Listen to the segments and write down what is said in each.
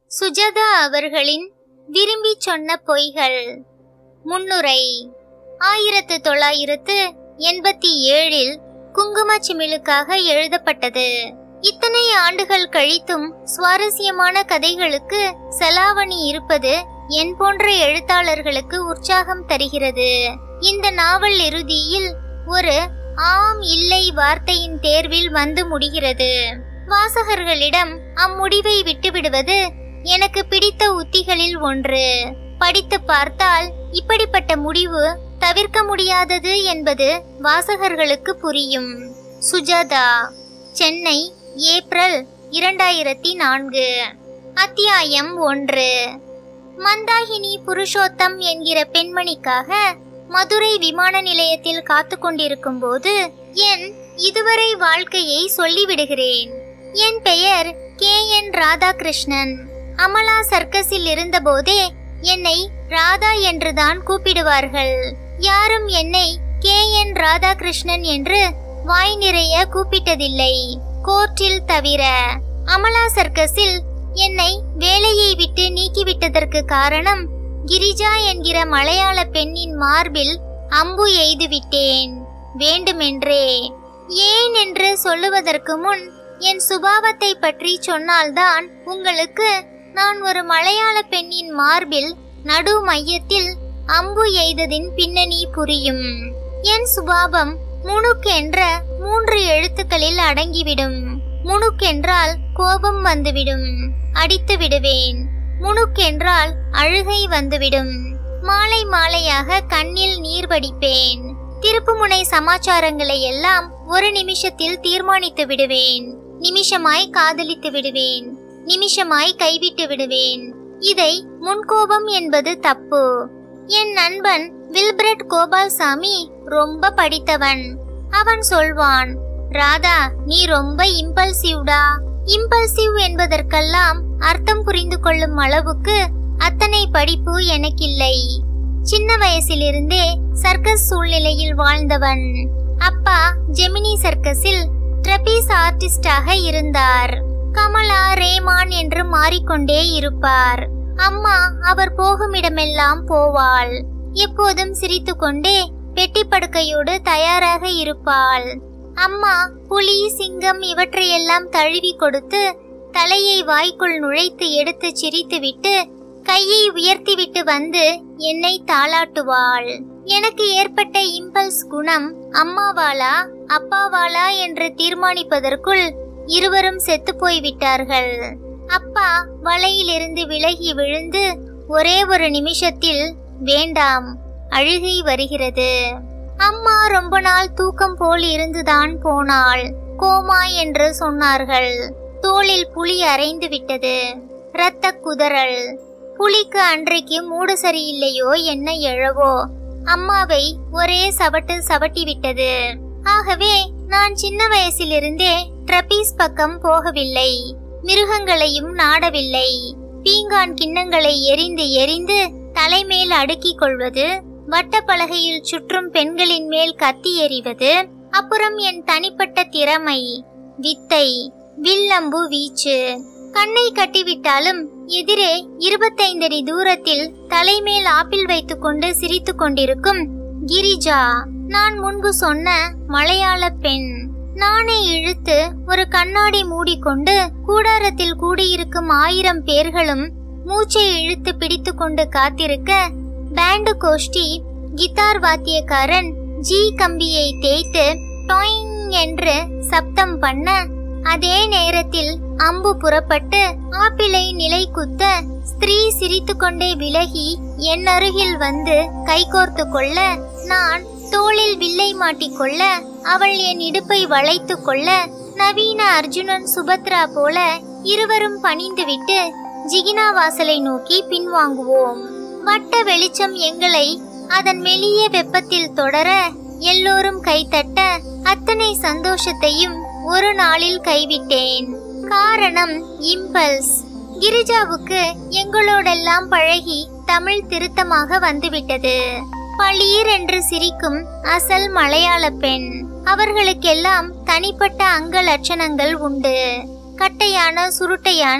சுஜாதா அவர்களின் விரும்பி சொன்ன பொய்கள் முன்னுரை ஆயிரத்து தொள்ளாயிரத்து எண்பத்தி ஏழில் குங்கும சிமிழுக்காக எழுதப்பட்டது இத்தனை ஆண்டுகள் கழித்தும் சுவாரஸ்யமான கதைகளுக்கு செலாவணி இருப்பது என் போன்ற எழுத்தாளர்களுக்கு உற்சாகம் தருகிறது இந்த நாவல் இறுதியில் ஒரு ஆம் இல்லை வார்த்தையின் தேர்வில் வந்து முடிகிறது வாசகர்களிடம் அம்முடிவை விட்டுவிடுவது எனக்கு பிடித்த உத்திகளில் ஒன்று படித்து பார்த்தால் இப்படிப்பட்ட முடிவு தவிர்க்க முடியாதது என்பது வாசகர்களுக்கு புரியும் சுஜாதா சென்னை ஏப்ரல் இரண்டாயிரத்தி நான்கு அத்தியாயம் ஒன்று மந்தாகினி புருஷோத்தம் என்கிற பெண்மணிக்காக மதுரை விமான நிலையத்தில் காத்து கொண்டிருக்கும் போது என் இதுவரை வாழ்க்கையை சொல்லிவிடுகிறேன் என் பெயர் கே என் ராதாகிருஷ்ணன் அமலா சர்க்கஸில் இருந்தபோதே என்னை ராதா என்றுதான் கூப்பிடுவார்கள் யாரும் என்னை கே என் ராதாகிருஷ்ணன் என்று வாய் நிறைய கூப்பிட்டதில்லை கோர்ட்டில் தவிர அமலா சர்க்கஸில் என்னை வேலையை விட்டு நீக்கிவிட்டதற்கு காரணம் கிரிஜா என்கிற மலையாள பெண்ணின் மார்பில் அம்பு எய்து விட்டேன் வேண்டுமென்றே ஏன் என்று சொல்லுவதற்கு முன் என் சுபாவத்தை பற்றி சொன்னால்தான் உங்களுக்கு நான் ஒரு மலையாள பெண்ணின் மார்பில் நடு மையத்தில் அம்பு எய்ததின் பின்னணி புரியும் என் சுபாவம் முணுக்கென்ற மூன்று எழுத்துக்களில் அடங்கிவிடும் முணுக்கென்றால் கோபம் வந்துவிடும் அடித்து விடுவேன் முணுக்கென்றால் அழுகை வந்துவிடும் மாலை மாலையாக கண்ணில் நீர் வடிப்பேன் திருப்புமுனை சமாச்சாரங்களை எல்லாம் ஒரு நிமிஷத்தில் தீர்மானித்து விடுவேன் நிமிஷமாய் காதலித்து விடுவேன் நிமிஷமாய் கைவிட்டு விடுவேன் இதை முன்கோபம் என்பது தப்பு என் நண்பன் வில்பிரட் கோபால்சாமி ரொம்ப படித்தவன் அவன் சொல்வான் ராதா நீ ரொம்ப இம்பல்சிவ்டா இம்பல்சிவ் என்பதற்கெல்லாம் அர்த்தம் புரிந்து கொள்ளும் அளவுக்கு அத்தனை படிப்பு எனக்கில்லை சின்ன வயசிலிருந்தே சர்க்கஸ் சூழ்நிலையில் வாழ்ந்தவன் அப்பா ஜெமினி சர்க்கஸில் ட்ரபீஸ் ஆர்டிஸ்டாக இருந்தார் கமலா ரேமான் என்று மாறிக்கொண்டே இருப்பார் அம்மா அவர் போகுமிடமெல்லாம் போவாள் எப்போதும் சிரித்துக்கொண்டே பெட்டி படுக்கையோடு தயாராக இருப்பாள் அம்மா புலி சிங்கம் இவற்றையெல்லாம் தழுவி கொடுத்து தலையை வாய்க்குள் நுழைத்து எடுத்து சிரித்துவிட்டு கையை உயர்த்திவிட்டு வந்து என்னை தாளாட்டுவாள் எனக்கு ஏற்பட்ட இம்பல்ஸ் குணம் அம்மாவாளா அப்பாவாளா என்று தீர்மானிப்பதற்குள் இருவரும் செத்து போய்விட்டார்கள் அப்பா வலையிலிருந்து விலகி விழுந்து ஒரே ஒரு நிமிஷத்தில் வேண்டாம் அழுகை வருகிறது அம்மா ரொம்ப நாள் தூக்கம் போல் இருந்துதான் போனாள் கோமா என்று சொன்னார்கள் தோளில் புலி அரைந்து விட்டது இரத்த குதறல் புலிக்கு அன்றைக்கு மூடு சரியில்லையோ என்ன எழவோ அம்மாவை ஒரே சவட்டு சவட்டி விட்டது ஆகவே நான் சின்ன வயசிலிருந்தே ட்ரபீஸ் பக்கம் போகவில்லை மிருகங்களையும் நாடவில்லை பீங்கான் கிண்ணங்களை எரிந்து எரிந்து தலைமேல் அடுக்கிக் கொள்வது வட்டப்பலகையில் சுற்றும் பெண்களின் மேல் கத்தி எறிவது அப்புறம் என் தனிப்பட்ட திறமை வித்தை வில்லம்பு வீச்சு கண்ணை கட்டிவிட்டாலும் எதிரே இருபத்தைந்தடி தூரத்தில் தலைமேல் ஆப்பிள் வைத்துக்கொண்டு சிரித்துக் கொண்டிருக்கும் கிரிஜா நான் முன்பு சொன்ன மலையாள பெண் நானே இழுத்து ஒரு கண்ணாடி மூடிக்கொண்டு கூடாரத்தில் கூடியிருக்கும் ஆயிரம் பேர்களும் மூச்சை இழுத்து பிடித்துக்கொண்டு காத்திருக்க பேண்டு கோஷ்டி கிட்டார் வாத்தியக்காரன் ஜி கம்பியை தேய்த்து டாயிங் என்று சப்தம் பண்ண அதே நேரத்தில் அம்பு புறப்பட்டு ஆப்பிளை நிலை குத்த ஸ்திரீ சிரித்துக்கொண்டே விலகி என் அருகில் வந்து கைகோர்த்து கொள்ள நான் தோளில் வில்லை மாட்டிக்கொள்ள அவள் என் இடுப்பை வளைத்து கொள்ள நவீன அர்ஜுனன் சுபத்ரா போல இருவரும் பணிந்துவிட்டு ஜிகினா வாசலை நோக்கி பின்வாங்குவோம் வட்ட வெளிச்சம் எங்களை அதன் மெலிய வெப்பத்தில் தொடர எல்லோரும் கைத்தட்ட அத்தனை சந்தோஷத்தையும் ஒரு நாளில் கைவிட்டேன் காரணம் இம்பல்ஸ் கிரிஜாவுக்கு எங்களோடெல்லாம் பழகி தமிழ் திருத்தமாக வந்துவிட்டது பளீர் என்று சிரிக்கும் அசல் மலையாள பெண் அவர்களுக்கெல்லாம் தனிப்பட்ட அங்க லட்சணங்கள் உண்டு கட்டையான சுருட்டையான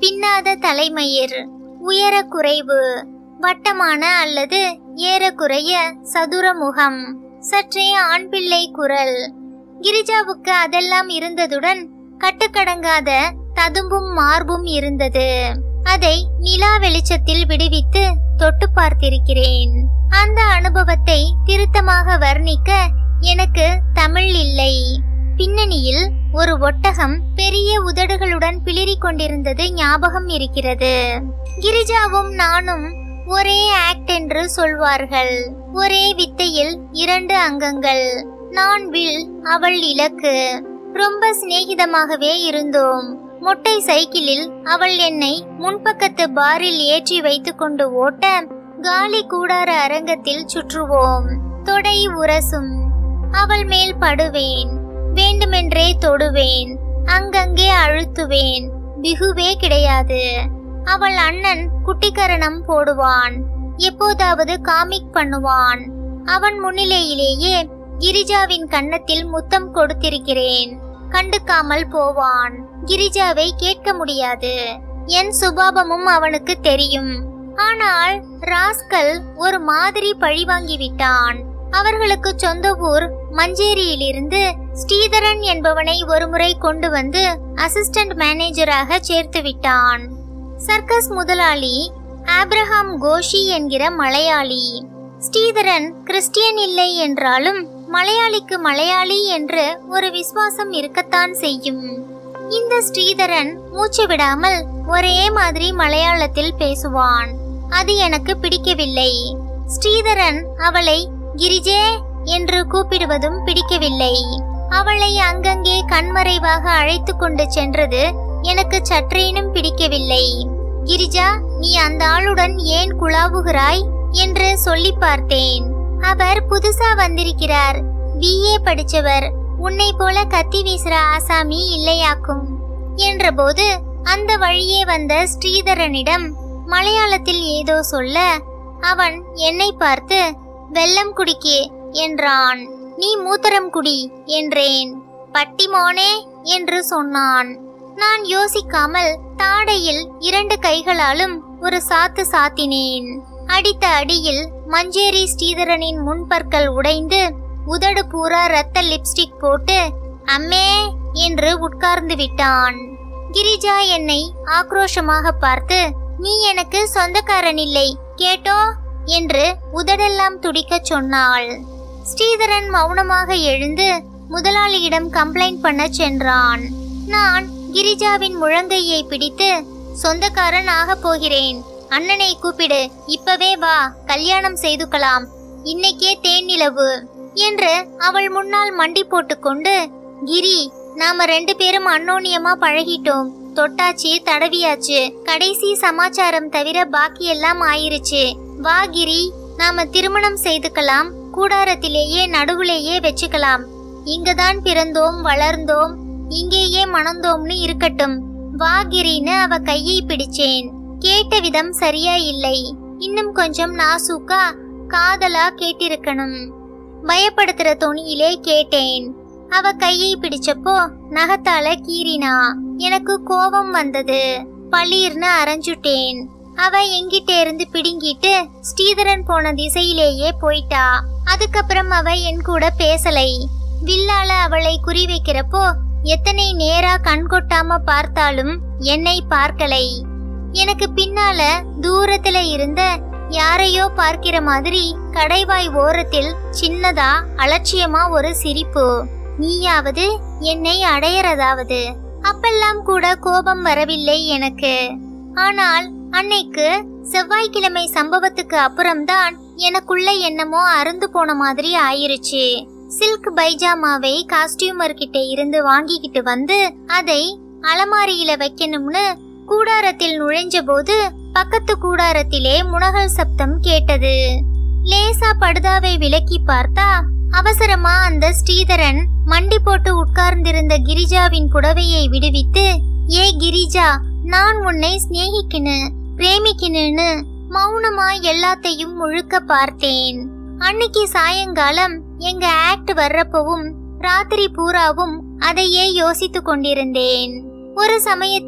பின்னாத தலைமயிர் உயர குறைவு வட்டமான அல்லது ஏறக்குறைய சதுர முகம் சற்றே ஆண் பிள்ளை குரல் கிரிஜாவுக்கு அதெல்லாம் இருந்ததுடன் கட்டுக்கடங்காத ததும்பும் மார்பும் இருந்தது அதை நிலா வெளிச்சத்தில் விடுவித்து தொட்டு பார்த்திருக்கிறேன் அந்த அனுபவத்தை திருத்தமாக வர்ணிக்க எனக்கு தமிழ் இல்லை பின்னணியில் ஒரு ஒட்டகம் பெரிய உதடுகளுடன் பிளிரிக் கொண்டிருந்தது ஞாபகம் இருக்கிறது கிரிஜாவும் நானும் ஒரே ஆக்ட் என்று சொல்வார்கள் ஒரே வித்தையில் இரண்டு அங்கங்கள் நான் வில் அவள் இலக்கு ரொம்ப சிநேகிதமாகவே இருந்தோம் மொட்டை சைக்கிளில் அவள் என்னை முன்பக்கத்து பாரில் ஏற்றி வைத்துக் கொண்டு ஓட்ட காலி கூடார அரங்கத்தில் சுற்றுவோம் தொடை உரசும் அவள் மேல் படுவேன் வேண்டுமென்றே தொடுவேன் அங்கங்கே அழுத்துவேன் பிகுவே கிடையாது அவள் அண்ணன் குட்டிக்கரணம் போடுவான் எப்போதாவது காமிக் பண்ணுவான் அவன் முன்னிலையிலேயே கிரிஜாவின் கன்னத்தில் முத்தம் கொடுத்திருக்கிறேன் கண்டுக்காமல் போவான் கிரிஜாவை கேட்க முடியாது என் சுபாவமும் அவனுக்கு தெரியும் ஆனால் ராஸ்கல் ஒரு மாதிரி பழிவாங்கி விட்டான் அவர்களுக்கு சொந்த ஊர் மஞ்சேரியிலிருந்து ஸ்ரீதரன் என்பவனை ஒருமுறை கொண்டு வந்து அசிஸ்டன்ட் மேனேஜராக சேர்த்து விட்டான் சர்க்கஸ் முதலாளி ஆப்ரஹாம் கோஷி என்கிற மலையாளி ஸ்ரீதரன் கிறிஸ்டியன் இல்லை என்றாலும் மலையாளிக்கு மலையாளி என்று ஒரு விசுவாசம் இருக்கத்தான் செய்யும் இந்த ஸ்ரீதரன் மூச்சு விடாமல் ஒரே மாதிரி மலையாளத்தில் பேசுவான் அது எனக்கு பிடிக்கவில்லை ஸ்ரீதரன் அவளை கிரிஜே என்று கூப்பிடுவதும் பிடிக்கவில்லை அவளை அங்கங்கே கண்மறைவாக அழைத்து கொண்டு சென்றது எனக்கு சற்றேனும் பிடிக்கவில்லை கிரிஜா நீ அந்த ஆளுடன் ஏன் குழாவுகிறாய் என்று சொல்லி பார்த்தேன் அவர் புதுசா வந்திருக்கிறார் பிஏ படிச்சவர் உன்னை போல கத்தி வீசுற ஆசாமி இல்லையாக்கும் என்றபோது அந்த வழியே வந்த ஸ்ரீதரனிடம் மலையாளத்தில் ஏதோ சொல்ல அவன் என்னை பார்த்து வெல்லம் குடிக்கே என்றான் நீ மூத்தரம் குடி என்றேன் பட்டி மோனே என்று சொன்னான் நான் யோசிக்காமல் தாடையில் இரண்டு கைகளாலும் ஒரு சாத்து சாத்தினேன் அடித்த அடியில் மஞ்சேரி ஸ்ரீதரனின் முன்பற்கள் உடைந்து உதடு பூரா ரத்த லிப்ஸ்டிக் போட்டு அம்மே என்று உட்கார்ந்து விட்டான் கிரிஜா என்னை ஆக்ரோஷமாக பார்த்து நீ எனக்கு சொந்தக்காரன் இல்லை கேட்டோ என்று உதடெல்லாம் துடிக்கச் சொன்னாள் ஸ்ரீதரன் மௌனமாக எழுந்து முதலாளியிடம் கம்ப்ளைண்ட் பண்ண சென்றான் நான் கிரிஜாவின் முழங்கையை பிடித்து சொந்தக்காரன் ஆகப் போகிறேன் அண்ணனை கூப்பிடு இப்பவே வா கல்யாணம் செய்துக்கலாம் இன்னைக்கே தேன் நிலவு என்று அவள் முன்னால் மண்டி போட்டுக்கொண்டு கிரி நாம ரெண்டு பேரும் அன்னோனியமா பழகிட்டோம் தொட்டாச்சு தடவியாச்சு கடைசி சமாச்சாரம் தவிர பாக்கி எல்லாம் ஆயிருச்சு வா கிரி நாம திருமணம் செய்துக்கலாம் கூடாரத்திலேயே நடுவுலேயே வச்சுக்கலாம் இங்கதான் பிறந்தோம் வளர்ந்தோம் இங்கேயே மணந்தோம்னு இருக்கட்டும் வா கிரின்னு அவ கையை பிடிச்சேன் கேட்ட விதம் சரியா இல்லை இன்னும் கொஞ்சம் நாசூக்கா காதலா கேட்டிருக்கணும் பயப்படுத்துற தொனியிலே கேட்டேன் அவ கையை பிடிச்சப்போ நகத்தால கீறினா எனக்கு கோபம் வந்தது பளீர்னு அரைஞ்சுட்டேன் அவ எங்கிட்ட இருந்து பிடுங்கிட்டு ஸ்ரீதரன் போன திசையிலேயே போயிட்டா அதுக்கப்புறம் அவ என் கூட பேசலை வில்லால அவளை குறி வைக்கிறப்போ எத்தனை நேரா கண் கொட்டாம பார்த்தாலும் என்னை பார்க்கலை எனக்கு பின்னால தூரத்துல இருந்த யாரையோ பார்க்கிற மாதிரி கடைவாய் ஓரத்தில் சின்னதா அலட்சியமா ஒரு சிரிப்பு நீயாவது என்னை அடையறதாவது அப்பெல்லாம் கூட கோபம் வரவில்லை எனக்கு ஆனால் அன்னைக்கு செவ்வாய்க்கிழமை சம்பவத்துக்கு அப்புறம்தான் எனக்குள்ள என்னமோ அருந்து போன மாதிரி ஆயிருச்சு சில்க் பைஜாமாவை காஸ்டியூமர் கிட்ட இருந்து வாங்கிக்கிட்டு வந்து அதை அலமாரியில வைக்கணும்னு கூடாரத்தில் நுழைஞ்ச போது பக்கத்து கூடாரத்திலே முனகல் சப்தம் கேட்டது லேசா படுதாவை விலக்கி பார்த்தா அவசரமா அந்த ஸ்ரீதரன் மண்டி போட்டு உட்கார்ந்திருந்த கிரிஜாவின் புடவையை விடுவித்து ஏ கிரிஜா நான் உன்னை சிநேகிக்கினு பிரேமிக்கினுன்னு மௌனமா எல்லாத்தையும் முழுக்க பார்த்தேன் அன்னைக்கு சாயங்காலம் எங்க ஆக்ட் வர்றப்பவும் ராத்திரி பூராவும் அதையே யோசித்து கொண்டிருந்தேன் ஒரு சமயத்தில்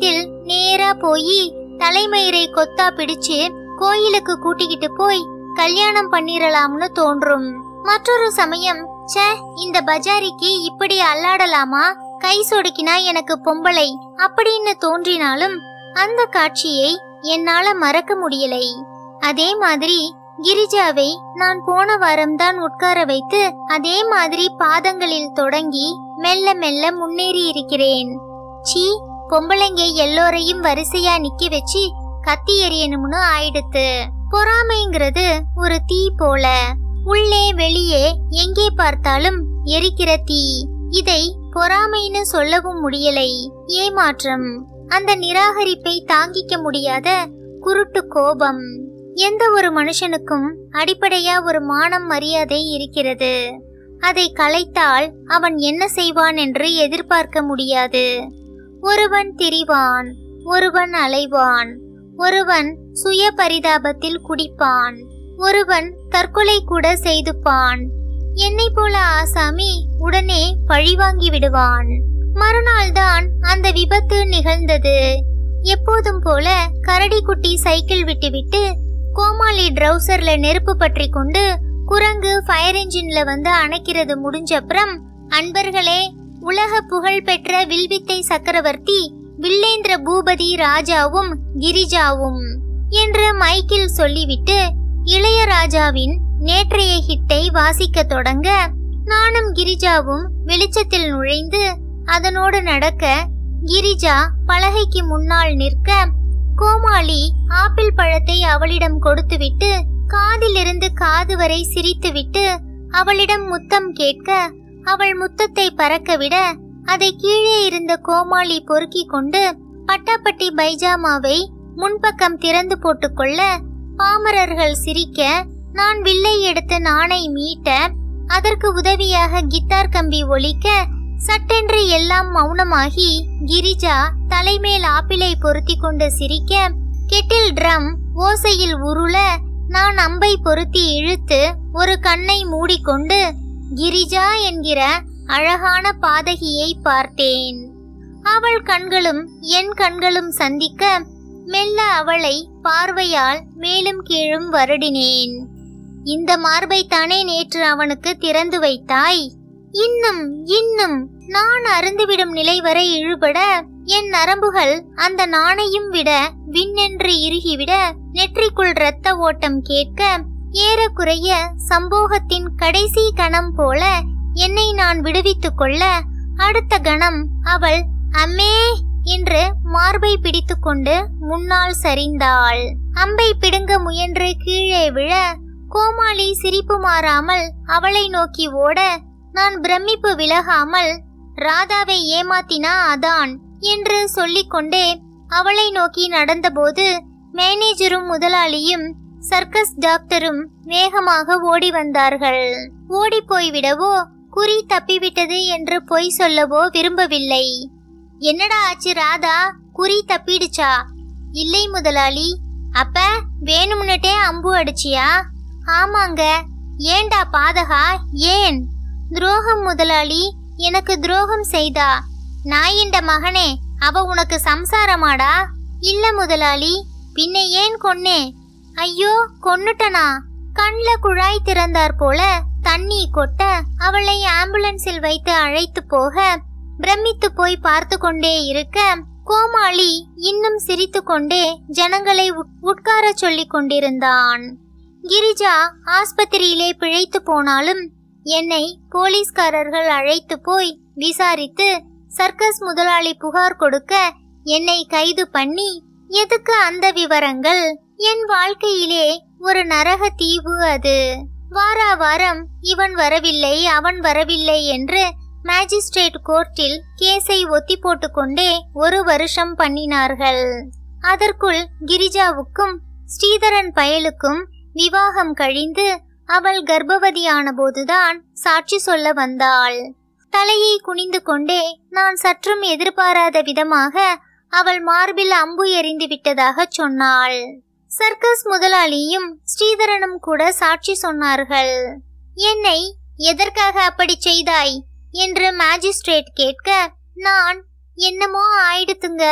நேரா போய் தலைமயிரை கொத்தா பிடிச்சு கோயிலுக்கு கூட்டிக்கிட்டு போய் கல்யாணம் பண்ணிரலாம்னு தோன்றும் மற்றொரு சமயம் ச்சே இந்த பஜாரிக்கு இப்படி அல்லாடலாமா கை சொடுக்கினா எனக்கு பொம்பளை அப்படின்னு தோன்றினாலும் அந்த காட்சியை என்னால மறக்க முடியலை அதே மாதிரி கிரிஜாவை நான் போன வாரம்தான் உட்கார வைத்து அதே மாதிரி பாதங்களில் தொடங்கி மெல்ல மெல்ல முன்னேறி இருக்கிறேன் சீ பொம்பளைங்க எல்லோரையும் வரிசையா நிக்க வச்சு கத்தி எறியணும்னு ஆயிடுத்து பொறாமைங்கிறது ஒரு தீ போல உள்ளே வெளியே எங்கே பார்த்தாலும் எரிக்கிற தீ இதை பொறாமைன்னு சொல்லவும் முடியலை ஏமாற்றம் அந்த நிராகரிப்பை தாங்கிக்க முடியாத குருட்டு கோபம் எந்த ஒரு மனுஷனுக்கும் அடிப்படையா ஒரு மானம் மரியாதை இருக்கிறது அதை கலைத்தால் அவன் என்ன செய்வான் என்று எதிர்பார்க்க முடியாது ஒருவன் திரிவான் ஒருவன் அலைவான் ஒருவன் சுய பரிதாபத்தில் குடிப்பான் ஒருவன் தற்கொலை கூட செய்துப்பான் என்னை போல ஆசாமி உடனே பழிவாங்கி விடுவான் மறுநாள்தான் அந்த விபத்து நிகழ்ந்தது எப்போதும் போல கரடி குட்டி சைக்கிள் விட்டுவிட்டு கோமாளி ட்ரௌசர்ல நெருப்பு பற்றி கொண்டு குரங்கு ஃபயர் என்ஜின்ல வந்து அணைக்கிறது முடிஞ்சப்புறம் அன்பர்களே உலக புகழ் பெற்ற வில்வித்தை சக்கரவர்த்தி வில்லேந்திர பூபதி ராஜாவும் கிரிஜாவும் என்று மைக்கில் சொல்லிவிட்டு இளையராஜாவின் நேற்றைய ஹிட்டை வாசிக்க தொடங்க நானும் கிரிஜாவும் வெளிச்சத்தில் நுழைந்து அதனோடு நடக்க கிரிஜா பலகைக்கு முன்னால் நிற்க கோமாளி ஆப்பிள் பழத்தை அவளிடம் கொடுத்துவிட்டு காதிலிருந்து காது வரை சிரித்துவிட்டு அவளிடம் முத்தம் கேட்க அவள் முத்தத்தை பறக்கவிட அதை கீழே இருந்த கோமாளி பொறுக்கிக் கொண்டு பட்டாப்பட்டி பைஜாமாவை முன்பக்கம் திறந்து போட்டுக்கொள்ள பாமரர்கள் சிரிக்க நான் வில்லை எடுத்து நாணை மீட்ட அதற்கு உதவியாக கித்தார் கம்பி ஒலிக்க சட்டென்று எல்லாம் மௌனமாகி கிரிஜா தலைமேல் ஆப்பிளை பொருத்தி கொண்டு சிரிக்க கெட்டில் ட்ரம் ஓசையில் உருள நான் அம்பை பொருத்தி இழுத்து ஒரு கண்ணை மூடிக்கொண்டு கிரிஜா என்கிற அழகான பாதகியை பார்த்தேன் அவள் கண்களும் என் கண்களும் சந்திக்க மெல்ல அவளை பார்வையால் மேலும் கீழும் வருடினேன் இந்த மார்பைத்தானே நேற்று அவனுக்கு திறந்து வைத்தாய் இன்னும் இன்னும் நான் அருந்துவிடும் நிலை வரை இழுபட என் நரம்புகள் அந்த நாணையும் விட விண்ணென்று இறுகிவிட நெற்றிக்குள் இரத்த ஓட்டம் கேட்க ஏறக்குறைய சம்போகத்தின் கடைசி கணம் போல என்னை நான் விடுவித்துக் கொள்ள அடுத்த கணம் அவள் அம்மே என்று மார்பை பிடித்துக்கொண்டு முன்னால் சரிந்தாள் அம்பை பிடுங்க முயன்று கீழே விழ கோமாளி சிரிப்பு மாறாமல் அவளை நோக்கி ஓட நான் பிரமிப்பு விலகாமல் ராதாவை ஏமாத்தினா அதான் என்று சொல்லிக்கொண்டே அவளை நோக்கி நடந்தபோது மேனேஜரும் முதலாளியும் சர்க்கஸ் டாக்டரும் வேகமாக ஓடி வந்தார்கள் ஓடி போய்விடவோ குறி தப்பிவிட்டது என்று பொய் சொல்லவோ விரும்பவில்லை என்னடா ஆச்சு ராதா குறி தப்பிடுச்சா இல்லை முதலாளி அப்ப வேணும்னுட்டே அம்பு அடிச்சியா ஆமாங்க ஏண்டா பாதகா ஏன் துரோகம் முதலாளி எனக்கு துரோகம் செய்தா நாயிண்ட மகனே அவ உனக்கு சம்சாரமாடா இல்ல முதலாளி பின்ன ஏன் கொன்னே ஐயோ கொன்னுட்டனா கண்ல குழாய் திறந்தார் போல தண்ணி கொட்ட அவளை ஆம்புலன்ஸில் வைத்து அழைத்து போக பிரமித்து போய் பார்த்து கொண்டே இருக்க கோமாளி இன்னும் சிரித்து கொண்டே ஜனங்களை உட்- உட்காரச் சொல்லிக் கொண்டிருந்தான் கிரிஜா ஆஸ்பத்திரியிலே பிழைத்து போனாலும் என்னை போலீஸ்காரர்கள் அழைத்து போய் விசாரித்து சர்க்கஸ் முதலாளி புகார் கொடுக்க என்னை கைது பண்ணி எதுக்கு அந்த விவரங்கள் என் வாழ்க்கையிலே ஒரு நரக தீவு அது வாரா வாரம் இவன் வரவில்லை அவன் வரவில்லை என்று மேஜிஸ்ட்ரேட் கோர்ட்டில் கேஸை ஒத்தி போட்டுக்கொண்டே ஒரு வருஷம் பண்ணினார்கள் அதற்குள் கிரிஜாவுக்கும் ஸ்ரீதரன் பயலுக்கும் விவாகம் கழிந்து அவள் கர்ப்பவதியான போதுதான் சாட்சி சொல்ல வந்தாள் தலையை குனிந்து கொண்டே நான் சற்றும் எதிர்பாராத விதமாக அவள் மார்பில் அம்பு எறிந்து விட்டதாகச் சொன்னாள் சர்க்கஸ் முதலாளியும் ஸ்ரீதரனும் கூட சாட்சி சொன்னார்கள் என்னை எதற்காக அப்படி செய்தாய் என்று மேஜிஸ்ட்ரேட் கேட்க நான் என்னமோ ஆயிடுத்துங்க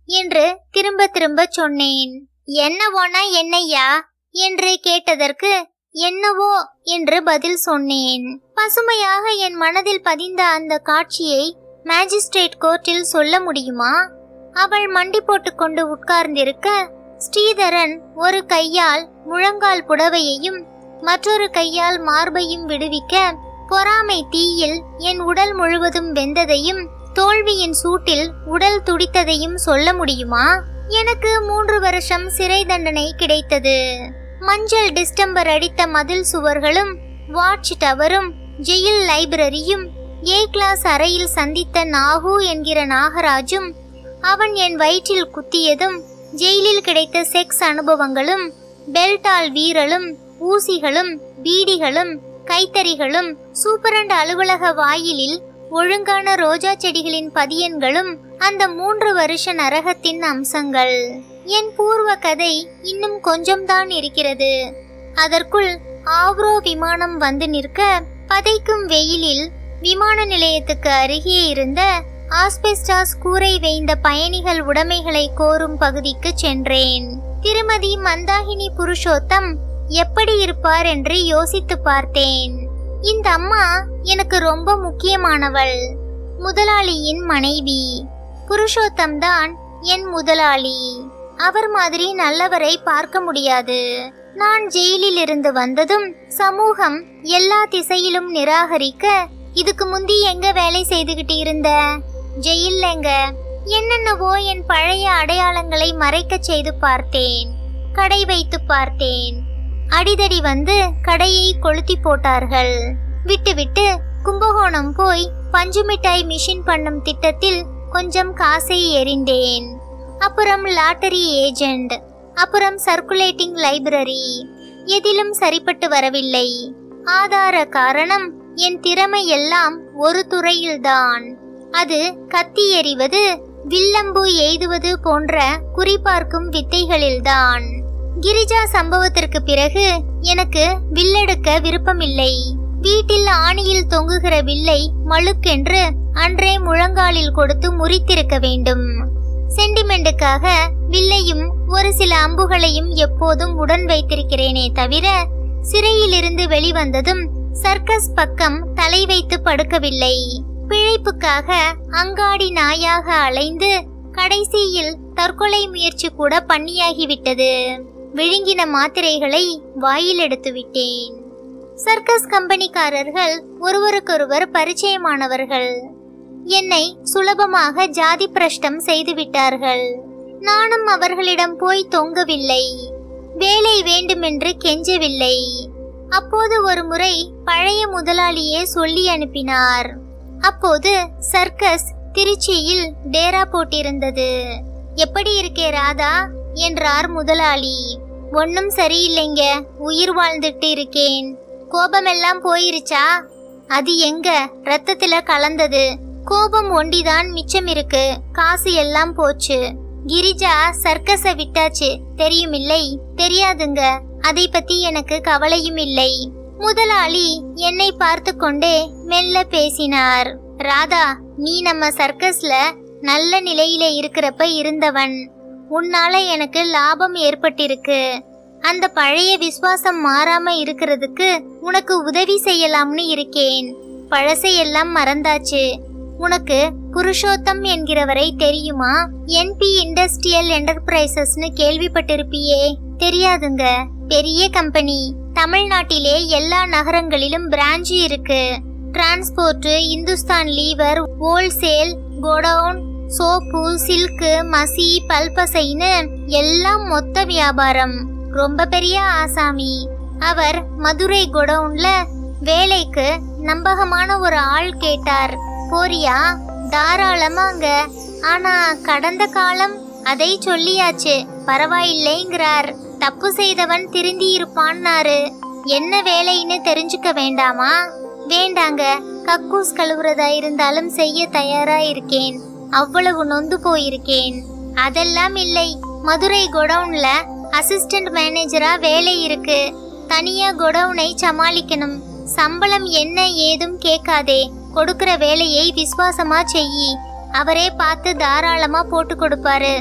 என்று திரும்ப திரும்ப சொன்னேன் என்னவோனா என்னையா என்று கேட்டதற்கு என்னவோ என்று பதில் சொன்னேன் பசுமையாக என் மனதில் பதிந்த அந்த காட்சியை மேஜிஸ்ட்ரேட் கோர்ட்டில் சொல்ல முடியுமா அவள் மண்டி போட்டுக்கொண்டு உட்கார்ந்திருக்க ஸ்ரீதரன் ஒரு கையால் முழங்கால் புடவையையும் மற்றொரு கையால் மார்பையும் விடுவிக்க பொறாமை தீயில் என் உடல் முழுவதும் வெந்ததையும் தோல்வியின் சூட்டில் உடல் துடித்ததையும் சொல்ல முடியுமா எனக்கு மூன்று வருஷம் சிறை தண்டனை கிடைத்தது மஞ்சள் டிஸ்டம்பர் அடித்த மதில் சுவர்களும் வாட்ச் டவரும் ஜெயில் லைப்ரரியும் ஏ கிளாஸ் அறையில் சந்தித்த நாகு என்கிற நாகராஜும் அவன் என் வயிற்றில் குத்தியதும் ஜெயிலில் கிடைத்த செக்ஸ் அனுபவங்களும் பெல்டால் வீரலும் ஊசிகளும் பீடிகளும் கைத்தறிகளும் சூப்பரண்ட் அலுவலக வாயிலில் ஒழுங்கான ரோஜா செடிகளின் பதியன்களும் அந்த மூன்று வருஷ நரகத்தின் அம்சங்கள் என் பூர்வ கதை இன்னும் கொஞ்சம்தான் இருக்கிறது அதற்குள் ஆவ்ரோ விமானம் வந்து நிற்க பதைக்கும் வெயிலில் விமான நிலையத்துக்கு அருகே இருந்த ஆஸ்பெஸ்டாஸ் கூரை வேய்ந்த பயணிகள் உடைமைகளை கோரும் பகுதிக்கு சென்றேன் திருமதி மந்தாகினி புருஷோத்தம் எப்படி இருப்பார் என்று யோசித்து பார்த்தேன் இந்த அம்மா எனக்கு ரொம்ப முக்கியமானவள் முதலாளியின் மனைவி புருஷோத்தம் தான் என் முதலாளி அவர் மாதிரி நல்லவரை பார்க்க முடியாது நான் ஜெயிலில் இருந்து வந்ததும் சமூகம் எல்லா திசையிலும் நிராகரிக்க இதுக்கு முந்தி எங்க வேலை செய்துகிட்டு இருந்த ஜெயில்லங்க என்னென்னவோ என் பழைய அடையாளங்களை மறைக்கச் செய்து பார்த்தேன் கடை வைத்து பார்த்தேன் அடிதடி வந்து கடையை கொளுத்தி போட்டார்கள் விட்டு விட்டு கும்பகோணம் போய் பஞ்சு மிட்டாய் மிஷின் பண்ணும் திட்டத்தில் கொஞ்சம் காசை எறிந்தேன் அப்புறம் லாட்டரி ஏஜெண்ட் அப்புறம் சர்க்குலேட்டிங் லைப்ரரி எதிலும் சரிப்பட்டு வரவில்லை ஆதார காரணம் என் திறமை எல்லாம் ஒரு துறையில்தான் அது கத்தி எறிவது வில்லம்பு எய்துவது போன்ற குறிபார்க்கும் வித்தைகளில்தான் கிரிஜா சம்பவத்திற்கு பிறகு எனக்கு வில்லெடுக்க விருப்பமில்லை வீட்டில் ஆணியில் தொங்குகிற வில்லை மழுக்கென்று அன்றே முழங்காலில் கொடுத்து முறித்திருக்க வேண்டும் சென்டிமெண்ட்டுக்காக வில்லையும் ஒரு சில அம்புகளையும் எப்போதும் உடன் வைத்திருக்கிறேனே தவிர சிறையிலிருந்து வெளிவந்ததும் சர்க்கஸ் பக்கம் தலை வைத்து படுக்கவில்லை பிழைப்புக்காக அங்காடி நாயாக அலைந்து கடைசியில் தற்கொலை முயற்சி கூட பண்ணியாகிவிட்டது விழுங்கின மாத்திரைகளை வாயில் எடுத்து விட்டேன் சர்க்கஸ் கம்பெனிக்காரர்கள் ஒருவருக்கொருவர் பரிச்சயமானவர்கள் என்னை சுலபமாக ஜாதி பிரஷ்டம் செய்து விட்டார்கள் நானும் அவர்களிடம் போய் தொங்கவில்லை வேலை வேண்டுமென்று கெஞ்சவில்லை அப்போது ஒரு முறை பழைய முதலாளியே சொல்லி அனுப்பினார் அப்போது சர்க்கஸ் திருச்சியில் டேரா போட்டிருந்தது எப்படி இருக்கே ராதா என்றார் முதலாளி ஒன்னும் சரியில்லைங்க உயிர் வாழ்ந்துட்டு இருக்கேன் கோபமெல்லாம் போயிருச்சா அது எங்க ரத்தத்துல கலந்தது கோபம் ஒண்டிதான் மிச்சம் இருக்கு காசு எல்லாம் போச்சு கிரிஜா சர்க்கஸ விட்டாச்சு தெரியுமில்லை தெரியாதுங்க அதை பத்தி எனக்கு கவலையும் இல்லை முதலாளி என்னை பார்த்து கொண்டே மெல்ல பேசினார் ராதா நீ நம்ம சர்க்கஸ்ல நல்ல நிலையில இருக்கிறப்ப இருந்தவன் உன்னால எனக்கு லாபம் ஏற்பட்டிருக்கு அந்த பழைய விசுவாசம் மாறாம இருக்கிறதுக்கு உனக்கு உதவி செய்யலாம்னு இருக்கேன் பழசையெல்லாம் மறந்தாச்சு உனக்கு புருஷோத்தம் என்கிறவரை தெரியுமா என்பி இண்டஸ்ட்ரியல் என்டர்பிரைசஸ்னு கேள்விப்பட்டிருப்பியே தெரியாதுங்க பெரிய கம்பெனி தமிழ்நாட்டிலே எல்லா நகரங்களிலும் பிரான்ச் இருக்கு transport Hindustan Lever wholesale godown soap silk மசி பல்பசைன்னு எல்லாம் மொத்த வியாபாரம் ரொம்ப பெரிய ஆசாமி அவர் மதுரை கோடவுன்ல வேலைக்கு நம்பகமான ஒரு ஆள் கேட்டார் போறியா தாராளமாங்க ஆனா கடந்த காலம் அதை சொல்லியாச்சு பரவாயில்லைங்கிறார் தப்பு செய்தவன் திருந்தி இருப்பான்னாரு என்ன வேலைன்னு தெரிஞ்சுக்க வேண்டாமா வேண்டாங்க கக்கூஸ் கழுவுறதா இருந்தாலும் செய்ய தயாரா இருக்கேன் அவ்வளவு நொந்து போயிருக்கேன் அதெல்லாம் இல்லை மதுரை கொடவுன்ல அசிஸ்டன்ட் மேனேஜரா வேலை இருக்கு தனியா கொடவுனை சமாளிக்கணும் சம்பளம் என்ன ஏதும் கேட்காதே கொடுக்கிற வேலையை விசுவாசமா செய்யி அவரே பார்த்து தாராளமா போட்டு கொடுப்பாரு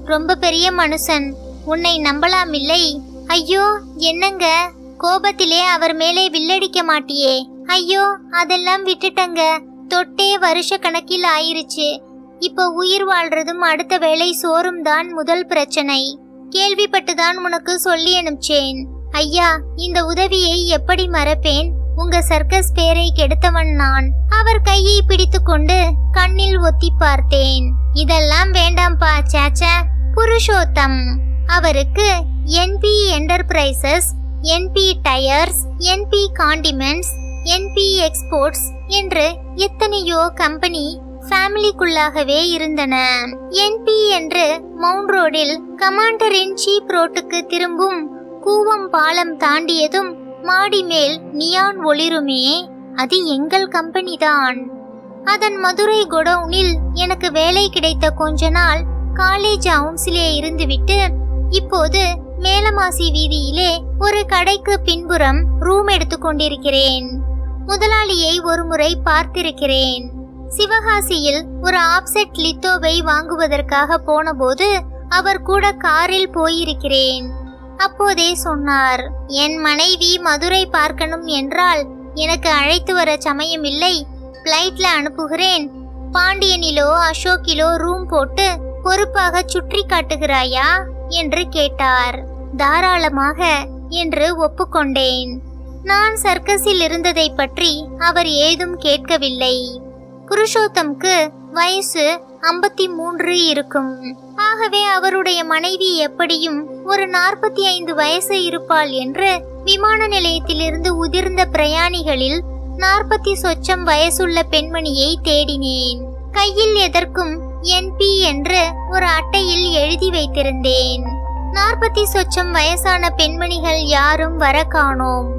ரொம்ப பெரிய மனுஷன் உன்னை நம்பலாம் இல்லை ஐயோ என்னங்க கோபத்திலே அவர் மேலே வில்லடிக்க மாட்டியே ஐயோ அதெல்லாம் விட்டுட்டங்க தொட்டே வருஷ கணக்கில் ஆயிருச்சு இப்போ உயிர் வாழ்றதும் அடுத்த வேளை சோறும் தான் முதல் பிரச்சனை கேள்விப்பட்டுதான் உனக்கு சொல்லி அனுப்பிச்சேன் ஐயா இந்த உதவியை எப்படி மறப்பேன் உங்க சர்க்கஸ் பேரை கெடுத்தவன் நான் அவர் கையை பிடித்துக்கொண்டு கண்ணில் ஒத்தி பார்த்தேன் இதெல்லாம் வேண்டாம்பா சேச்சா புருஷோத்தம் அவருக்கு NP enterprises NP tyres NP condiments NP exports என்று எத்தனையோ கம்பெனி ஃபேமிலிக்குள்ளாகவே இருந்தன என்பி என்று மவுண்ட் ரோடில் கமாண்டர் இன் சீப் ரோட்டுக்கு திரும்பும் கூவம் பாலம் தாண்டியதும் மாடி மேல் நியான் ஒளிருமே அது எங்கள் கம்பெனி தான் அதன் மதுரை குடவுனில் எனக்கு வேலை கிடைத்த கொஞ்ச நாள் காலேஜ் அவுன்ஸிலே இருந்துவிட்டு இப்போது மேலமாசி வீதியிலே ஒரு கடைக்கு பின்புறம் ரூம் எடுத்துக் கொண்டிருக்கிறேன் முதலாளியை ஒருமுறை பார்த்திருக்கிறேன் சிவகாசியில் ஒரு ஆப்செட் லித்தோவை வாங்குவதற்காக போனபோது அவர் கூட காரில் போயிருக்கிறேன் அப்போதே சொன்னார் என் மனைவி மதுரை பார்க்கணும் என்றால் எனக்கு அழைத்து வர சமயம் இல்லை பிளைட்ல அனுப்புகிறேன் பாண்டியனிலோ அசோக்கிலோ ரூம் போட்டு பொறுப்பாக சுற்றி காட்டுகிறாயா என்று கேட்டார் தாராளமாக என்று ஒப்புக்கொண்டேன் நான் சர்க்கஸில் இருந்ததை பற்றி அவர் ஏதும் கேட்கவில்லை புருஷோத்தம்க்கு வயசு ஐம்பத்தி மூன்று இருக்கும் ஆகவே அவருடைய மனைவி எப்படியும் ஒரு நாற்பத்தி ஐந்து வயசு இருப்பாள் என்று விமான நிலையத்திலிருந்து உதிர்ந்த பிரயாணிகளில் நாற்பத்தி சொச்சம் வயசுள்ள பெண்மணியை தேடினேன் கையில் எதற்கும் என்பி என்று ஒரு அட்டையில் எழுதி வைத்திருந்தேன் நாற்பத்தி சொச்சம் வயசான பெண்மணிகள் யாரும் வர காணோம்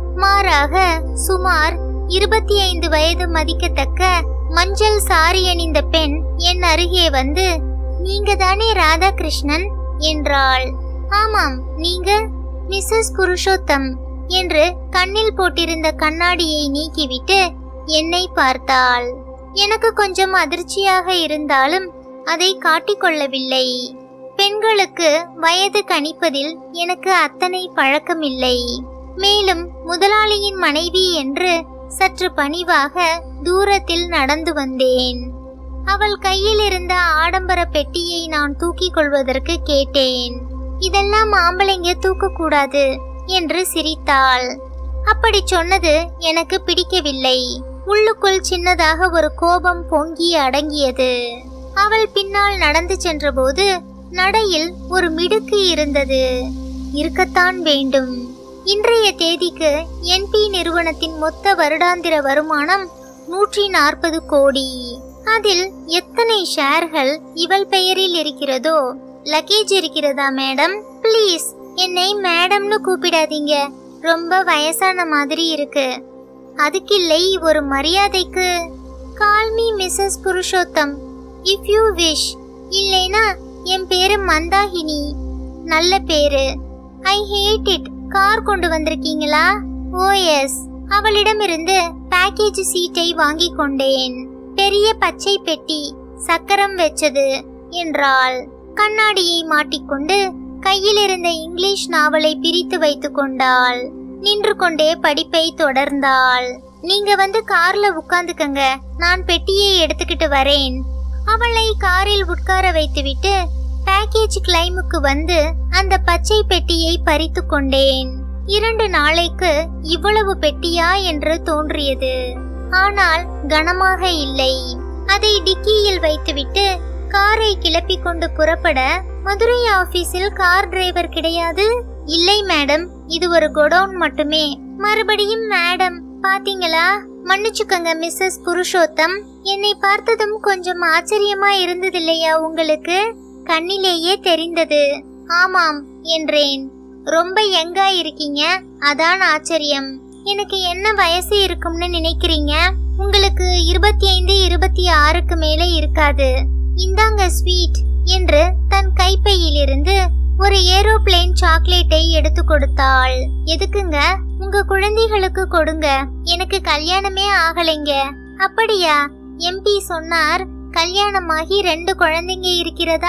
மாறாக சுமார் இருபத்தி ஐந்து வயது மதிக்கத்தக்க மஞ்சள் சாரி அணிந்த பெண் என் அருகே வந்து நீங்க தானே ராதாகிருஷ்ணன் என்றாள் ஆமாம் நீங்க மிஸ்ஸஸ் புருஷோத்தம் என்று கண்ணில் போட்டிருந்த கண்ணாடியை நீக்கிவிட்டு என்னை பார்த்தாள் எனக்கு கொஞ்சம் அதிர்ச்சியாக இருந்தாலும் அதை காட்டிக்கொள்ளவில்லை பெண்களுக்கு வயது கணிப்பதில் எனக்கு அத்தனை பழக்கமில்லை மேலும் முதலாளியின் மனைவி என்று சற்று பணிவாக தூரத்தில் நடந்து வந்தேன் அவள் கையில் இருந்த ஆடம்பர பெட்டியை நான் தூக்கிக் கொள்வதற்கு கேட்டேன் இதெல்லாம் ஆம்பளைங்க தூக்கக்கூடாது என்று சிரித்தாள் அப்படி சொன்னது எனக்கு பிடிக்கவில்லை உள்ளுக்குள் சின்னதாக ஒரு கோபம் பொங்கி அடங்கியது அவள் பின்னால் நடந்து சென்றபோது நடையில் ஒரு மிடுக்கு இருந்தது இருக்கத்தான் வேண்டும் இன்றைய தேதிக்கு என்பி நிறுவனத்தின் மொத்த வருடாந்திர வருமானம் நூற்றி நாற்பது கோடி அதில் எத்தனை ஷேர்கள் இவள் பெயரில் இருக்கிறதோ லக்கேஜ் இருக்கிறதா மேடம் ப்ளீஸ் என்னை மேடம்னு கூப்பிடாதீங்க ரொம்ப வயசான மாதிரி இருக்கு அதுக்கில்லை ஒரு மரியாதைக்கு call me Mrs Purushottam if you wish இல்லைனா என் பேரு மந்தாகினி நல்ல பேரு ஐ ஹேட் இட் கார் கொண்டு வந்திருக்கீங்களா ஓ எஸ் அவளிடமிருந்து பேக்கேஜ் சீட்டை வாங்கிக் கொண்டேன் பெரிய பச்சை பெட்டி சக்கரம் வெச்சது என்றாள் கண்ணாடியை மாட்டிக்கொண்டு கையில் இருந்த இங்கிலீஷ் நாவலை பிரித்து வைத்துக் கொண்டாள் நின்று கொண்டே படிப்பை தொடர்ந்தாள் நீங்க வந்து கார்ல உட்கார்ந்துக்கங்க நான் பெட்டியை எடுத்துக்கிட்டு வரேன் அவளை காரில் உட்கார வைத்துவிட்டு பேக்கேஜ் கிளைமுக்கு வந்து அந்த பச்சை பெட்டியை பறித்து கொண்டேன் இரண்டு நாளைக்கு இவ்வளவு பெட்டியா என்று தோன்றியது ஆனால் கனமாக இல்லை அதை டிக்கியில் வைத்துவிட்டு காரை கிளப்பிக் கொண்டு புறப்பட மதுரை ஆபீஸில் கார் டிரைவர் கிடையாது இல்லை மேடம் இது ஒரு கொடவுன் மட்டுமே மறுபடியும் மேடம் பாத்தீங்களா மன்னிச்சுக்கங்க மிஸ்ஸஸ் புருஷோத்தம் என்னை பார்த்ததும் கொஞ்சம் ஆச்சரியமா இருந்ததில்லையா உங்களுக்கு கண்ணிலேயே தெரிந்தது ஆமாம் என்றேன் ரொம்ப யங்கா இருக்கீங்க அதான் ஆச்சரியம் எனக்கு என்ன வயசு இருக்கும்னு நினைக்கிறீங்க உங்களுக்கு இருபத்தி ஐந்து இருபத்தி ஆறுக்கு மேலே இருக்காது இந்தாங்க ஸ்வீட் என்று தன் கைப்பையிலிருந்து ஒரு ஏரோப்ளேன் சாக்லேட்டை எடுத்து கொடுத்தாள் எதுக்குங்க உங்க குழந்தைகளுக்கு கொடுங்க எனக்கு கல்யாணமே ஆகலைங்க அப்படியா எம்பி சொன்னார் கல்யாணமாகி ரெண்டு குழந்தைங்க இருக்கிறதா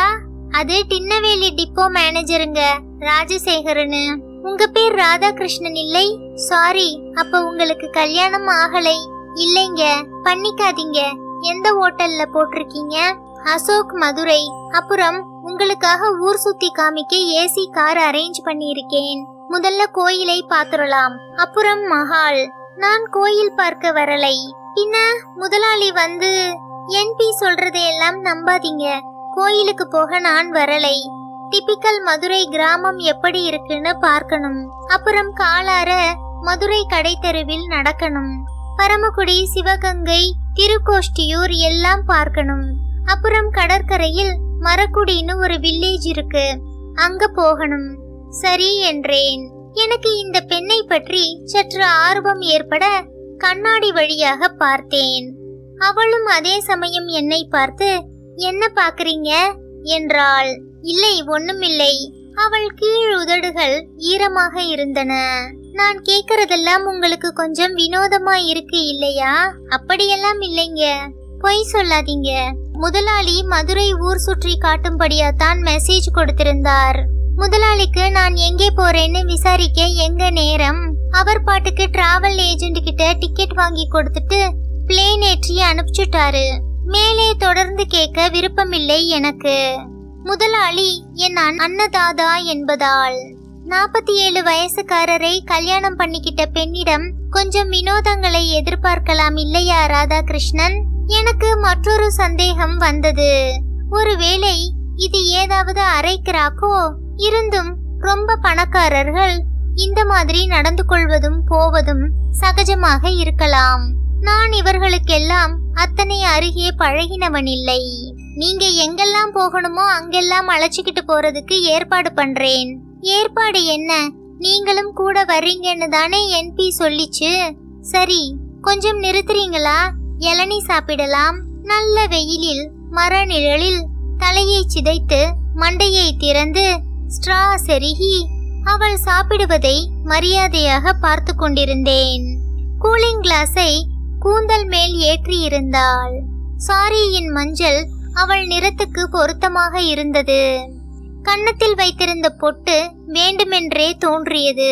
அது டின்னவேலி டிப்போ மேனேஜருங்க ராஜசேகரனு உங்க பேர் ராதாகிருஷ்ணன் இல்லை சாரி அப்ப உங்களுக்கு கல்யாணம் ஆகலை இல்லைங்க பண்ணிக்காதீங்க எந்த ஹோட்டல்ல போட்டிருக்கீங்க அசோக் மதுரை அப்புறம் உங்களுக்காக ஊர் சுத்தி காமிக்க ஏசி கார் அரேஞ்ச் பண்ணியிருக்கேன் முதல்ல கோயிலை பாத்துறலாம் அப்புறம் மஹால் நான் கோயில் பார்க்க வரலை பின்ன முதலாளி வந்து என்பி சொல்றதையெல்லாம் நம்பாதீங்க கோயிலுக்கு போக நான் வரலை டிபிக்கல் மதுரை கிராமம் எப்படி இருக்குன்னு பார்க்கணும் அப்புறம் காலார மதுரை கடை தெருவில் நடக்கணும் பரமக்குடி சிவகங்கை திருக்கோஷ்டியூர் எல்லாம் பார்க்கணும் அப்புறம் கடற்கரையில் மரக்குடின்னு ஒரு வில்லேஜ் இருக்கு அங்க போகணும் சரி என்றேன் எனக்கு இந்த பெண்ணை பற்றி சற்று ஆர்வம் ஏற்பட கண்ணாடி வழியாக பார்த்தேன் அவளும் அதே சமயம் என்னை பார்த்து என்ன பாக்குறீங்க என்றாள் இல்லை ஒண்ணுமில்லை அவள் கீழ் உதடுகள் ஈரமாக இருந்தன நான் கேக்குறதெல்லாம் உங்களுக்கு கொஞ்சம் வினோதமா இருக்கு இல்லையா அப்படியெல்லாம் இல்லைங்க பொய் சொல்லாதீங்க முதலாளி மதுரை ஊர் சுற்றி காட்டும்படியா தான் மெசேஜ் கொடுத்திருந்தார் முதலாளிக்கு நான் எங்கே போறேன்னு விசாரிக்க எங்க நேரம் அவர் பாட்டுக்கு டிராவல் ஏஜென்ட் கிட்ட டிக்கெட் வாங்கி கொடுத்துட்டு பிளேன் ஏற்றி அனுப்பிச்சுட்டாரு மேலே தொடர்ந்து கேட்க விருப்பமில்லை எனக்கு முதலாளி என் அண்- அன்னதாதா என்பதால் நாற்பத்தி ஏழு வயசுக்காரரை கல்யாணம் பண்ணிக்கிட்ட பெண்ணிடம் கொஞ்சம் வினோதங்களை எதிர்பார்க்கலாம் இல்லையா ராதாகிருஷ்ணன் எனக்கு மற்றொரு சந்தேகம் வந்தது ஒருவேளை இது ஏதாவது அரைக்கிறாக்கோ இருந்தும் ரொம்ப பணக்காரர்கள் இந்த மாதிரி நடந்து கொள்வதும் போவதும் சகஜமாக இருக்கலாம் நான் இவர்களுக்கெல்லாம் அத்தனை அருகே பழகினவன் இல்லை நீங்க எங்கெல்லாம் போகணுமோ அங்கெல்லாம் அழைச்சிக்கிட்டு போறதுக்கு ஏற்பாடு பண்றேன் ஏற்பாடு என்ன நீங்களும் கூட வர்றீங்கன்னு தானே என்பி சொல்லிச்சு சரி கொஞ்சம் நிறுத்துறீங்களா இளநீ சாப்பிடலாம் நல்ல வெயிலில் மர நிழலில் தலையை சிதைத்து மண்டையை திறந்து ஸ்ட்ரா செருகி அவள் சாப்பிடுவதை மரியாதையாக பார்த்து கொண்டிருந்தேன் கூலிங் கிளாஸை கூந்தல் மேல் ஏற்றியிருந்தாள் சாரியின் மஞ்சள் அவள் நிறத்துக்கு பொருத்தமாக இருந்தது கன்னத்தில் வைத்திருந்த பொட்டு வேண்டுமென்றே தோன்றியது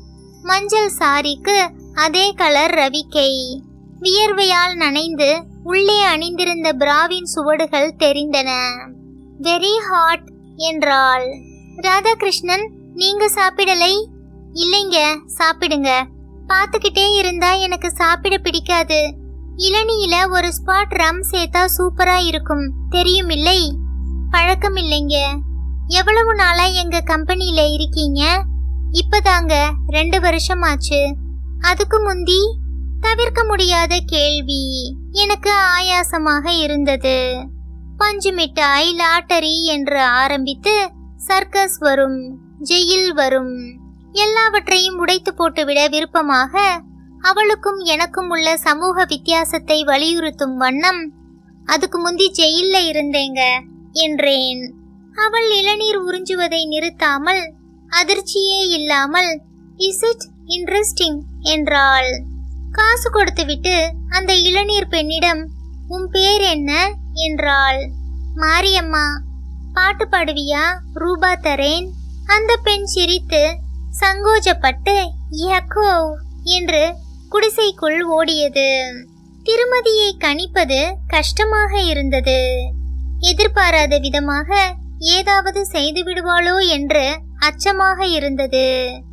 மஞ்சள் சாரிக்கு அதே கலர் ரவிக்கை வியர்வையால் நனைந்து உள்ளே அணிந்திருந்த பிராவின் சுவடுகள் தெரிந்தன வெரி ஹாட் என்றாள் ராதாகிருஷ்ணன் நீங்க சாப்பிடலை இல்லைங்க சாப்பிடுங்க பார்த்துக்கிட்டே இருந்தா எனக்கு சாப்பிட பிடிக்காது இளநீல ஒரு ஸ்பாட் ரம் சேர்த்தா சூப்பரா இருக்கும் தெரியும் இல்லை பழக்கம் இல்லைங்க எவ்வளவு நாளா எங்க கம்பெனில இருக்கீங்க இப்பதாங்க ரெண்டு வருஷம் ஆச்சு அதுக்கு முந்தி தவிர்க்க முடியாத கேள்வி எனக்கு ஆயாசமாக இருந்தது பஞ்சு மிட்டாய் லாட்டரி என்று ஆரம்பித்து சர்க்கஸ் வரும் ஜெயில் வரும் எல்லாவற்றையும் உடைத்து போட்டுவிட விருப்பமாக அவளுக்கும் எனக்கும் உள்ள சமூக வித்தியாசத்தை வலியுறுத்தும் வண்ணம் அதுக்கு முந்தி ஜெயில்ல இருந்தேங்க என்றேன் அவள் இளநீர் உறிஞ்சுவதை நிறுத்தாமல் அதிர்ச்சியே இல்லாமல் இஸ் இட் இன்ட்ரெஸ்டிங் என்றாள் காசு கொடுத்துவிட்டு அந்த இளநீர் பெண்ணிடம் உன் பேர் என்ன என்றாள் மாரியம்மா பாட்டு பாடுவியா ரூபா தரேன் அந்த பெண் சிரித்து சங்கோஜப்பட்டு யக்கோ என்று குடிசைக்குள் ஓடியது திருமதியை கணிப்பது கஷ்டமாக இருந்தது எதிர்பாராத விதமாக ஏதாவது செய்து விடுவாளோ என்று அச்சமாக இருந்தது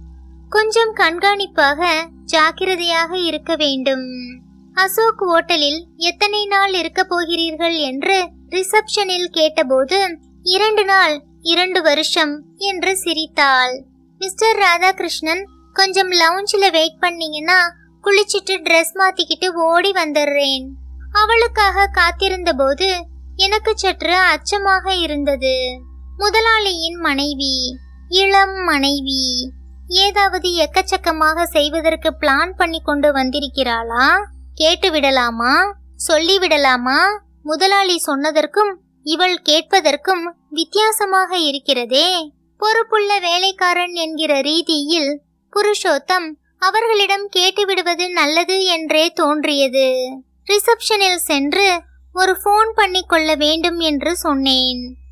கொஞ்சம் கண்காணிப்பாக ஜாக்கிரதையாக இருக்க வேண்டும் அசோக் ஓட்டலில் எத்தனை நாள் இருக்க போகிறீர்கள் என்று ரிசப்ஷனில் கேட்டபோது இரண்டு நாள் இரண்டு வருஷம் என்று சிரித்தாள் மிஸ்டர் ராதாகிருஷ்ணன் கொஞ்சம் லவுஞ்சில் வெயிட் பண்ணீங்கன்னா குளிச்சிட்டு ட்ரெஸ் மாத்திக்கிட்டு ஓடி வந்துடுறேன் அவளுக்காக காத்திருந்த போது எனக்கு சற்று அச்சமாக இருந்தது முதலாளியின் மனைவி இளம் மனைவி ஏதாவது எக்கச்சக்கமாக செய்வதற்கு பிளான் பண்ணி கொண்டு வந்திருக்கிறாளா கேட்டு விடலாமா சொல்லி விடலாமா முதலாளி சொன்னதற்கும் இவள் கேட்பதற்கும் வித்தியாசமாக இருக்கிறதே பொறுப்புள்ள வேலைக்காரன் என்கிற ரீதியில் புருஷோத்தம் அவர்களிடம் கேட்டுவிடுவது நல்லது என்றே தோன்றியது ரிசப்ஷனில் சென்று ஒரு ஃபோன் பண்ணி கொள்ள வேண்டும் என்று சொன்னேன்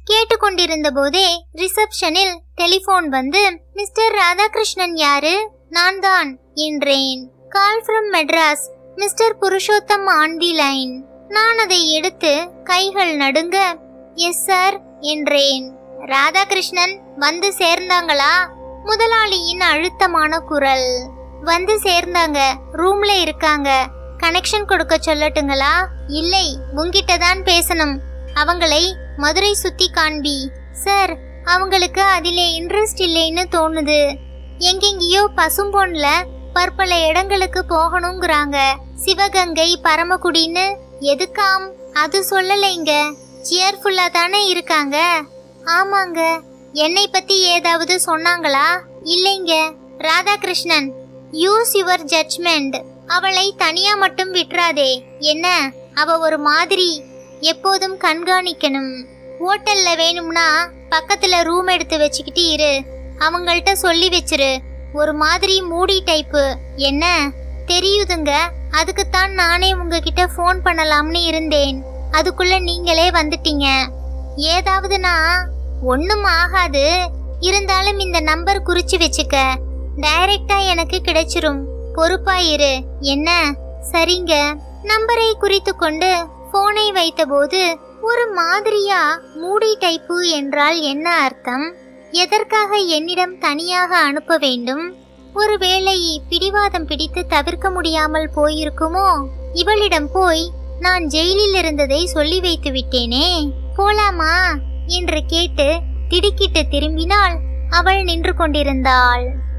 கேட்டுக்கொண்டிருந்த போதே ரிசப்ஷனில் டெலிபோன் வந்து மிஸ்டர் ராதாகிருஷ்ணன் யாரு நான் தான் என்றேன் call from Madras Mr Purushottam on the line நான் அதை எடுத்து கைகள் நடுங்க எஸ் சார் என்றேன் ராதாகிருஷ்ணன் வந்து சேர்ந்தாங்களா முதலாளியின் அழுத்தமான குரல் வந்து சேர்ந்தாங்க ரூம்ல இருக்காங்க கனெக்ஷன் கொடுக்க சொல்லட்டுங்களா இல்லை உங்கிட்ட தான் பேசணும் அவங்களை மதுரை சுத்தி காண்பி சார் அவங்களுக்கு அதிலே இன்ட்ரெஸ்ட் இல்லைன்னு தோணுது எங்கெங்கேயோ பசும்பொன்ல பற்பல இடங்களுக்கு போகணுங்கிறாங்க சிவகங்கை பரமக்குடின்னு எதுக்காம் அது சொல்லலைங்க சியர்ஃபுல்லா தானே இருக்காங்க ஆமாங்க என்னை பத்தி ஏதாவது சொன்னாங்களா இல்லைங்க ராதாகிருஷ்ணன் யூஸ் யுவர் ஜட்ஜ்மெண்ட் அவளை தனியா மட்டும் விட்டுறாதே என்ன அவ ஒரு மாதிரி எப்போதும் கண்காணிக்கணும் ஹோட்டல்ல வேணும்னா பக்கத்துல ரூம் எடுத்து வச்சுக்கிட்டு இரு அவங்கள்ட்ட சொல்லி வச்சிரு ஒரு மாதிரி மூடி டைப்பு என்ன தெரியுதுங்க அதுக்குத்தான் நானே உங்ககிட்ட ஃபோன் பண்ணலாம்னு இருந்தேன் அதுக்குள்ள நீங்களே வந்துட்டீங்க ஏதாவதுனா ஒண்ணும் ஆகாது இருந்தாலும் இந்த நம்பர் குறிச்சு வச்சுக்க டைரக்டா எனக்கு கிடைச்சிரும் பொறுப்பா இரு என்ன சரிங்க நம்பரை குறித்து கொண்டு போனை வைத்தபோது ஒரு மாதிரியா மூடி டைப்பு என்றால் என்ன அர்த்தம் எதற்காக என்னிடம் தனியாக அனுப்ப வேண்டும் ஒருவேளை பிடிவாதம் பிடித்து தவிர்க்க முடியாமல் போயிருக்குமோ இவளிடம் போய் நான் ஜெயிலில் இருந்ததை சொல்லி வைத்து விட்டேனே போலாமா என்று கேட்டு திடுக்கிட்டு திரும்பினாள் அவள் நின்று கொண்டிருந்தாள்